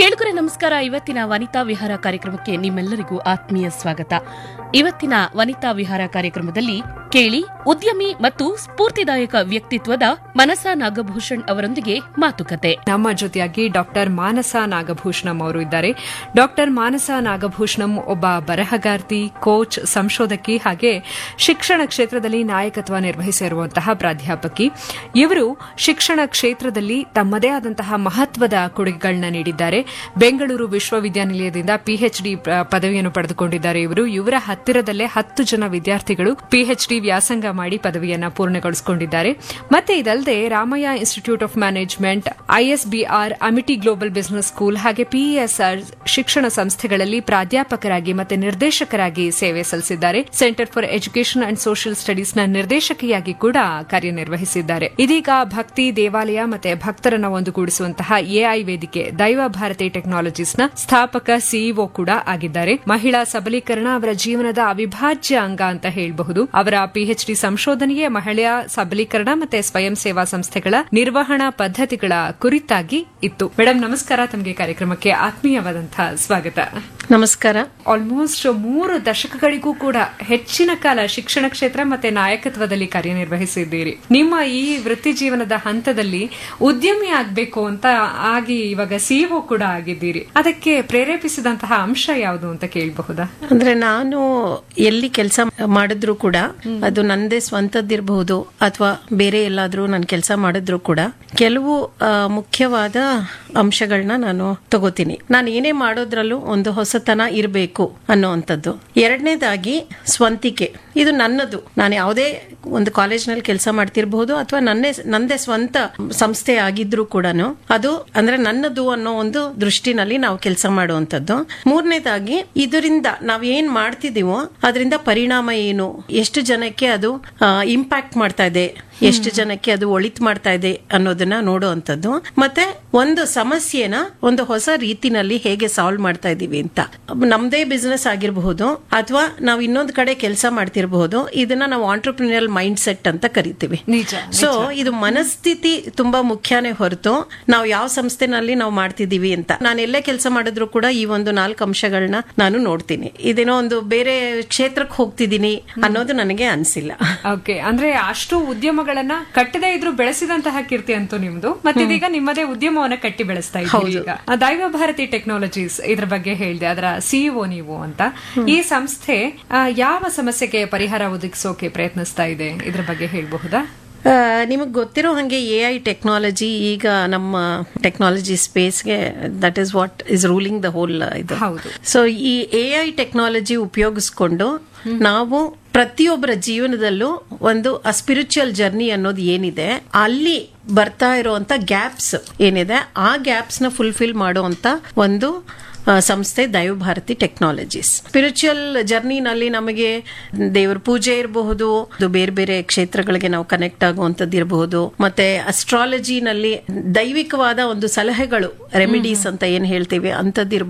ಕೇಳುಗರೆ ನಮಸ್ಕಾರ ಇವತ್ತಿನ ವನಿತಾ ವಿಹಾರ ಕಾರ್ಯಕ್ರಮಕ್ಕೆ ನಿಮ್ಮೆಲ್ಲರಿಗೂ ಆತ್ಮೀಯ ಸ್ವಾಗತ ಇವತ್ತಿನ ವನಿತಾ ವಿಹಾರ ಕಾರ್ಯಕ್ರಮದಲ್ಲಿ ಕೇಳಿ ಉದ್ಯಮಿ ಮತ್ತು ಸ್ಫೂರ್ತಿದಾಯಕ ವ್ಯಕ್ತಿತ್ವದ ಮನಸ ನಾಗಭೂಷಣ್ ಅವರೊಂದಿಗೆ ಮಾತುಕತೆ ನಮ್ಮ ಜೊತೆಯಾಗಿ ಡಾಕ್ಟರ್ ಮಾನಸ ನಾಗಭೂಷಣಂ ಅವರು ಇದ್ದಾರೆ ಡಾಕ್ಟರ್ ಮಾನಸ ನಾಗಭೂಷಣಂ ಒಬ್ಬ ಬರಹಗಾರ್ತಿ ಕೋಚ್ ಸಂಶೋಧಕಿ ಹಾಗೆ ಶಿಕ್ಷಣ ಕ್ಷೇತ್ರದಲ್ಲಿ ನಾಯಕತ್ವ ನಿರ್ವಹಿಸಿರುವಂತಹ ಪ್ರಾಧ್ಯಾಪಕಿ ಇವರು ಶಿಕ್ಷಣ ಕ್ಷೇತ್ರದಲ್ಲಿ ತಮ್ಮದೇ ಆದಂತಹ ಮಹತ್ವದ ಕೊಡುಗೆಗಳನ್ನ ನೀಡಿದ್ದಾರೆ ಬೆಂಗಳೂರು ವಿಶ್ವವಿದ್ಯಾನಿಲಯದಿಂದ ಪಿಎಚ್ಡಿ ಪದವಿಯನ್ನು ಪಡೆದುಕೊಂಡಿದ್ದಾರೆ ಇವರು ಇವರ ಹತ್ತಿರದಲ್ಲೇ ಹತ್ತು ಜನ ವಿದ್ಯಾರ್ಥಿಗಳು ಪಿಎಚ್ಡಿ ವ್ಯಾಸಂಗ ಮಾಡಿ ಪದವಿಯನ್ನ ಪೂರ್ಣಗೊಳಿಸಿಕೊಂಡಿದ್ದಾರೆ ಮತ್ತೆ ಇದಲ್ಲದೆ Ramaiah institute of management ISBR Amity global business school ಹಾಗೆ ಪಿಇಎಸ್ಆರ್ ಶಿಕ್ಷಣ ಸಂಸ್ಥೆಗಳಲ್ಲಿ ಪ್ರಾಧ್ಯಾಪಕರಾಗಿ ಮತ್ತೆ ನಿರ್ದೇಶಕರಾಗಿ ಸೇವೆ ಸಲ್ಲಿಸಿದ್ದಾರೆ center for education and social studies ನ ನಿರ್ದೇಶಕಿಯಾಗಿ ಕೂಡ ಕಾರ್ಯನಿರ್ವಹಿಸಿದ್ದಾರೆ ಇದೀಗ ಭಕ್ತಿ ದೇವಾಲಯ ಮತ್ತೆ ಭಕ್ತರನ್ನ ಒಂದುಗೂಡಿಸುವಂತಹ ಎಐ ವೇದಿಕೆ ದೈವ ಭಾರತಿ ಟೆಕ್ನಾಲಜೀಸ್ ನ ಸ್ಥಾಪಕ ಸಿಇಒ ಕೂಡ ಆಗಿದ್ದಾರೆ ಮಹಿಳಾ ಸಬಲೀಕರಣ ಅವರ ಜೀವನದ ಅವಿಭಾಜ್ಯ ಅಂಗ ಅಂತ ಹೇಳಬಹುದು ಅವರ ಪಿಎಚ್ಡಿ ಸಂಶೋಧನೆಯೇ ಮಹಿಳೆಯ ಸಬಲೀಕರಣ ಮತ್ತೆ ಸ್ವಯಂ ಸೇವಾ ಸಂಸ್ಥೆಗಳ ನಿರ್ವಹಣಾ ಪದ್ಧತಿಗಳ ಕುರಿತಾಗಿ ಇತ್ತು ಮೇಡಮ್ ನಮಸ್ಕಾರ ತಮಗೆ ಕಾರ್ಯಕ್ರಮಕ್ಕೆ ಆತ್ಮೀಯವಾದಂತಹ ಸ್ವಾಗತ ನಮಸ್ಕಾರ ಆಲ್ಮೋಸ್ಟ್ ಮೂರು ದಶಕಗಳಿಗೂ ಕೂಡ ಹೆಚ್ಚಿನ ಕಾಲ ಶಿಕ್ಷಣ ಕ್ಷೇತ್ರ ಮತ್ತೆ ನಾಯಕತ್ವದಲ್ಲಿ ಕಾರ್ಯನಿರ್ವಹಿಸಿದ್ದೀರಿ ನಿಮ್ಮ ಈ ವೃತ್ತಿ ಜೀವನದ ಹಂತದಲ್ಲಿ ಉದ್ಯಮಿ ಆಗ್ಬೇಕು ಅಂತ ಆಗಿ ಇವಾಗ ಸಿಇಒ ಕೂಡ ಆಗಿದ್ದೀರಿ ಅದಕ್ಕೆ ಪ್ರೇರೇಪಿಸಿದಂತಹ ಅಂಶ ಯಾವುದು ಅಂತ ಕೇಳಬಹುದಾ ಅಂದ್ರೆ ನಾನು ಎಲ್ಲಿ ಕೆಲಸ ಮಾಡಿದ್ರು ಕೂಡ ಅದು ನಂದೇ ಸ್ವಂತದ್ದಿರಬಹುದು ಅಥವಾ ಬೇರೆ ಎಲ್ಲಾದ್ರೂ ನಾನು ಕೆಲಸ ಮಾಡಿದ್ರು ಕೂಡ ಕೆಲವು ಆ, ಮುಖ್ಯವಾದ ಅಂಶಗಳನ್ನ ನಾನು ತಗೋತೀನಿ ನಾನು ಏನೇ ಮಾಡೋದ್ರಲ್ಲೂ ಒಂದು ಹೊಸತನ ಇರಬೇಕು ಅನ್ನೋವಂಥದ್ದು ಎರಡನೇದಾಗಿ ಸ್ವಂತಿಕೆ ಇದು ನನ್ನದು ನಾನು ಯಾವುದೇ ಒಂದು ಕಾಲೇಜ್ನಲ್ಲಿ ಕೆಲಸ ಮಾಡ್ತಿರ್ಬಹುದು ಅಥವಾ ನನ್ನೇ ನಂದೇ ಸ್ವಂತ ಸಂಸ್ಥೆ ಆಗಿದ್ರು ಕೂಡ ಅದು ಅಂದ್ರೆ ನನ್ನದು ಅನ್ನೋ ಒಂದು ದೃಷ್ಟಿನಲ್ಲಿ ನಾವು ಕೆಲಸ ಮಾಡುವಂತದ್ದು ಮೂರನೇದಾಗಿ ಇದರಿಂದ ನಾವ್ ಏನ್ ಮಾಡ್ತಿದೀವೋ ಅದರಿಂದ ಪರಿಣಾಮ ಏನು ಎಷ್ಟು ಜನಕ್ಕೆ ಅದು ಇಂಪ್ಯಾಕ್ಟ್ ಮಾಡ್ತಾ ಇದೆ ಎಷ್ಟು ಜನಕ್ಕೆ ಅದು ಒಳಿತ್ ಮಾಡ್ತಾ ಇದೆ ಅನ್ನೋದನ್ನ ನೋಡುವಂಥದ್ದು ಮತ್ತೆ ಒಂದು ಸಮಸ್ಯೆನ ಒಂದು ಹೊಸ ರೀತಿನಲ್ಲಿ ಹೇಗೆ ಸಾಲ್ವ್ ಮಾಡ್ತಾ ಇದೀವಿ ಅಂತ ನಮ್ದೇ ಬಿಸ್ನೆಸ್ ಆಗಿರಬಹುದು ಅಥವಾ ನಾವು ಇನ್ನೊಂದು ಕಡೆ ಕೆಲಸ ಮಾಡ್ತಿರಬಹುದು ಇದನ್ನ ನಾವು ಆಂಟರ್ಪ್ರಿನಿಯಲ್ ಮೈಂಡ್ ಸೆಟ್ ಅಂತ ಕರಿತೀವಿ ನಿಜ, ಸೊ ಇದು ಮನಸ್ಥಿತಿ ತುಂಬಾ ಮುಖ್ಯನೇ ಹೊರತು ನಾವು ಯಾವ ಸಂಸ್ಥೆನಲ್ಲಿ ನಾವು ಮಾಡ್ತಿದೀವಿ ಅಂತ ನಾನು ಎಲ್ಲೇ ಕೆಲಸ ಮಾಡಿದ್ರು ಕೂಡ ಈ ಒಂದು ನಾಲ್ಕು ಅಂಶಗಳನ್ನ ನಾನು ನೋಡ್ತೀನಿ ಇದೇನೋ ಒಂದು ಬೇರೆ ಕ್ಷೇತ್ರಕ್ಕೆ ಹೋಗ್ತಿದ್ದೀನಿ ಅನ್ನೋದು ನನಗೆ ಅನ್ಸಿಲ್ಲ ಓಕೆ ಅಂದ್ರೆ ಅಷ್ಟು ಉದ್ಯಮಗಳನ್ನ ಕಟ್ಟದೇ ಇದ್ರು ಬೆಳೆಸಿದಂತಹ ಕೀರ್ತಿ ಅಂತೂ ನಿಮ್ದು ಮತ್ತೆ ಇದೀಗ ನಿಮ್ಮದೇ ಉದ್ಯಮವನ್ನ ಕಟ್ಟಿ ಬೆಳೆಸ್ತಾ ಇದ್ದೀರಿ ಈಗ ಆ, ದೈವ ಭಾರತಿ ಟೆಕ್ನಾಲಜೀಸ್ ಇದ್ರ ಬಗ್ಗೆ ಹೇಳಿದೆ ಅದರ ಸಿಇಒ ನೀವು ಅಂತ ಈ ಸಂಸ್ಥೆ ಆ, ಯಾವ ಸಮಸ್ಯೆಗೆ ಪರಿಹಾರ ಒದಗಿಸೋಕೆ ಪ್ರಯತ್ನಿಸ್ತಾ ಇದೆ ಇದ್ರ ಬಗ್ಗೆ ಹೇಳಬಹುದಾ ನಿಮಗೆ ಗೊತ್ತಿರೋ ಹಾಗೆ ಎ ಐ ಟೆಕ್ನಾಲಜಿ ಈಗ ನಮ್ಮ ಟೆಕ್ನಾಲಜಿ ಸ್ಪೇಸ್ಗೆ that is what is ruling the whole ಇದು ಹೌದು. ಸೊ ಈ ಎ ಐ ಟೆಕ್ನಾಲಜಿ ಉಪಯೋಗಿಸ್ಕೊಂಡು ನಾವು ಪ್ರತಿಯೊಬ್ಬರ ಜೀವನದಲ್ಲೂ ಒಂದು ಸ್ಪಿರಿಚುವಲ್ ಜರ್ನಿ ಅನ್ನೋದು ಏನಿದೆ ಅಲ್ಲಿ ಬರ್ತಾ ಇರುವಂತ ಗ್ಯಾಪ್ಸ್ ಏನಿದೆ ಆ ಗ್ಯಾಪ್ಸ್ ನ ಫುಲ್ಫಿಲ್ ಮಾಡುವಂತ ಒಂದು ಆ, ಸಂಸ್ಥೆ ದೈವ ಭಾರತಿ ಟೆಕ್ನಾಲಜೀಸ್ ಸ್ಪಿರಿಚುವಲ್ ಜರ್ನಿನಲ್ಲಿ ನಮಗೆ ದೇವರ ಪೂಜೆ ಇರಬಹುದು ಅದು ಬೇರೆ ಬೇರೆ ಕ್ಷೇತ್ರಗಳಿಗೆ ನಾವು ಕನೆಕ್ಟ್ ಆಗುವಂತದ್ದು ಇರಬಹುದು ಮತ್ತೆ ಅಸ್ಟ್ರಾಲಜಿನಲ್ಲಿ ದೈವಿಕವಾದ ಒಂದು ಸಲಹೆಗಳು ರೆಮಿಡೀಸ್ ಅಂತ ಏನ್ ಹೇಳ್ತೀವಿ ಅಂತದ್ದು